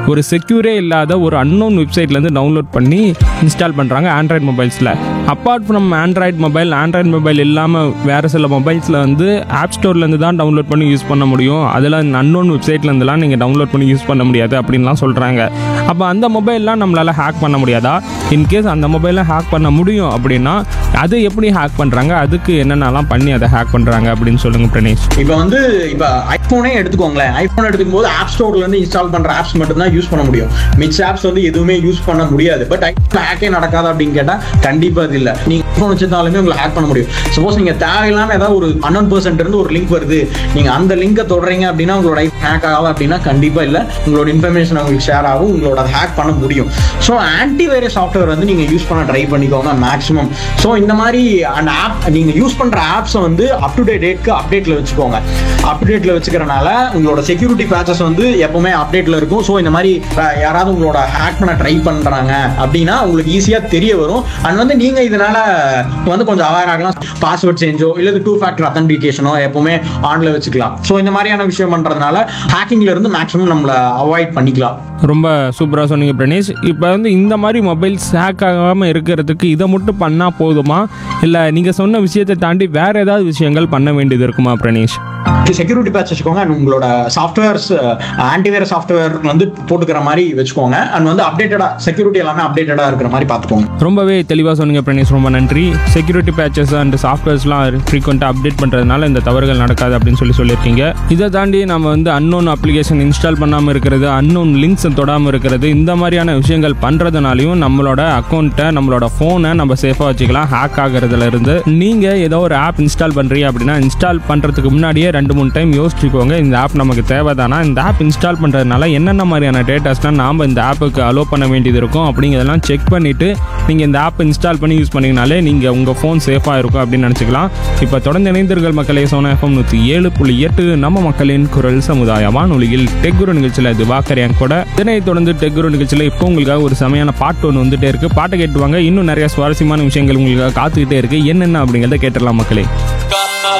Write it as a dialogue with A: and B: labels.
A: ஒரு செக்யூரே இல்லாத ஒரு அன்னோன் வெப்சைட்லேருந்து டவுன்லோட் பண்ணி இன்ஸ்டால் பண்ணுறாங்க ஆண்ட்ராய்ட் மொபைல்ஸில் apart from Android mobile Android mobile இல்லாமல் வேறு சில மொபைல்ஸில் வந்து ஆப் ஸ்டோர்லேருந்து தான் டவுன்லோட் பண்ணி யூஸ் பண்ண முடியும் அதில் அன்னோன் வெப்சைட்லேருந்துலாம் நீங்கள் டவுன்லோட் பண்ணி யூஸ் பண்ண முடியாது அப்படின்லாம் சொல்கிறாங்க அப்போ அந்த மொபைல்லாம் நம்மளால் ஹேக் பண்ண முடியாதா இன்கேஸ் அந்த மொபைலை ஹேக் பண்ண முடியும் அப்படின்னா அது எப்படி ஹேக் பண்ணுறாங்க அதுக்கு என்னென்னலாம் பண்ணி அதை ஹேக் பண்ணுறாங்க அப்படின்னு சொல்லுங்கள் பிரணேஷ்
B: இப்போ வந்து இப்போ ஐஃபோனே எடுத்துக்கோங்களேன் ஐஃபோன் எடுத்துக்கும் போது ஆப் ஸ்டோர்ல இருந்து இன்ஸ்டால் பண்ற ஆப்ஸ் மட்டும் தான் யூஸ் பண்ண முடியும் மிச்ச ஆப்ஸ் வந்து எதுவுமே யூஸ் பண்ண முடியாது பட் ஐஃபோன் ஹேக்கே நடக்காது அப்படின்னு கேட்டா கண்டிப்பா அது இல்ல நீங்க ஐஃபோன் வச்சிருந்தாலுமே உங்களை ஹேக் பண்ண முடியும் சப்போஸ் நீங்க தேவையில்லாம ஏதாவது ஒரு அன்னோன் பர்சன்ட் இருந்து ஒரு லிங்க் வருது நீங்க அந்த லிங்கை தொடறீங்க அப்படின்னா உங்களோட ஐஃபோன் ஹேக் ஆகாது அப்படின்னா கண்டிப்பா இல்ல உங்களோட இன்ஃபர்மேஷன் உங்களுக்கு ஷேர் ஆகும் உங்களோட அதை ஹேக் பண்ண முடியும் ஸோ ஆன்டிவைரஸ் சாஃப்ட்வேர் வந்து நீங்க யூஸ் பண்ண ட்ரை பண்ணிக்கோங்க மேக்ஸிமம் ஸோ இந்த மாதிரி அந்த ஆப் நீங்க யூஸ் பண்ற ஆப்ஸை வந்து அப் டு டேட் டேட்க்கு அப்டேட்ல வச்சுக்கோங்க அப்டேட்ல வச்சுக்கிறனால உங்களோட செக்யூரிட்டி பேச்சஸ் வந்து எப்பவுமே அப்டேட்ல இருக்கும் ஸோ இந்த மாதிரி அஹ், யாராவது உங்களோட ஹேக் பண்ண ட்ரை பண்றாங்க அப்படின்னா உங்களுக்கு ஈஸியா தெரிய வரும் அண்ட் வந்து நீங்க இதனால வந்து கொஞ்சம் அவேர் ஆகலாம் பாஸ்வேர்ட் சேஞ்சோ இல்லது டூ ஃபேக்டர் அத்தன்டிகேஷனோ எப்பவுமே ஆன்ல வச்சுக்கலாம் ஸோ இந்த மாதிரியான விஷயம் பண்றதுனால ஹேக்கிங்ல இருந்து மேக்ஸிமம் நம்மள அவாய்ட் பண்ணிக்கலாம்
A: ரொம்ப சூப்பராக சொன்னீங்க பிரணேஷ் இப்போ வந்து இந்த மாதிரி மொபைல்ஸ் ஹேக் ஆகாமல் இருக்கிறதுக்கு இதை மட்டும் பண்ணால் போதுமா இல்லை நீங்கள் சொன்ன விஷயத்தை தாண்டி வேறு ஏதாவது விஷயங்கள் பண்ண வேண்டியது இருக்குமா பிரணேஷ்
B: செக்யூரிட்டி பேட்ச் வச்சுக்கோங்க அண்ட் உங்களோட சாஃப்ட்வேர்ஸ் ஆன்டிவைரஸ் சாஃப்ட்வேர் வந்து போட்டுக்கிற மாதிரி வச்சுக்கோங்க அண்ட் வந்து அப்டேட்டடா செக்யூரிட்டி எல்லாமே அப்டேட்டடா இருக்கிற மாதிரி பார்த்துக்கோங்க
A: ரொம்பவே தெளிவாக சொன்னீங்க பிரணேஷ் ரொம்ப நன்றி செக்யூரிட்டி பேச்சஸ் அண்ட் சாஃப்ட்வேர்ஸ்லாம் ஃப்ரீக்வெண்ட்டாக அப்டேட் பண்ணுறதுனால இந்த தவறுகள் நடக்காது அப்படின்னு சொல்லி சொல்லியிருக்கீங்க இதை தாண்டி நம்ம வந்து அன்னோன் அப்ளிகேஷன் இன்ஸ்டால் பண்ணாமல் இருக்கிறது அன்னோன் லிங்க்ஸ் தொடாமல் இருக்கிறது இந்த மாதிரியான விஷயங்கள் பண்ணுறதுனாலையும் நம்மளோட அக்கௌண்ட்டை நம்மளோட ஃபோனை நம்ம சேஃபாக வச்சுக்கலாம் ஹேக் ஆகிறதுல இருந்து நீங்கள் ஏதோ ஒரு ஆப் இன்ஸ்டால் பண்ணுறீங்க அப்படின்னா இன்ஸ்டால் பண்ணுறதுக்கு முன்னாடியே ரெண்டு மூணு டைம் யோசிச்சுக்கோங்க இந்த ஆப் நமக்கு தேவைதானா இந்த ஆப் இன்ஸ்டால் பண்ணுறதுனால என்னென்ன மாதிரியான டேட்டாஸ்லாம் நாம் இந்த ஆப்புக்கு அலோ பண்ண வேண்டியது இருக்கும் அப்படிங்கிறதெல்லாம் செக் பண்ணிவிட்டு நீங்கள் இந்த ஆப் இன்ஸ்டால் பண்ணி யூஸ் பண்ணிங்கனாலே நீங்கள் உங்கள் ஃபோன் சேஃபாக இருக்கும் அப்படின்னு நினச்சிக்கலாம் இப்போ தொடர்ந்து இணைந்தர்கள் மக்களே சோனா எஃப்எம் நூற்றி ஏழு புள்ளி எட்டு நம்ம மக்களின் குரல் சமுதாய வானொலியில் டெக்குரு நிகழ்ச்சியில் திவாகர் என் கூட இதனைத் தொடர்ந்து டெக்குரு நிகழ்ச்சியில் இப்போ உங்களுக்காக ஒரு செமையான பாட்டு ஒன்று வந்துட்டே இருக்கு பாட்டை கேட்டுவாங்க இன்னும் நிறைய சுவாரஸ்யமான விஷயங்கள் உங்களுக்காக காத்துக்கிட்டே இருக்கு என்னென்ன அப்படிங்கிறத கேட்டுடலாம் மக்களே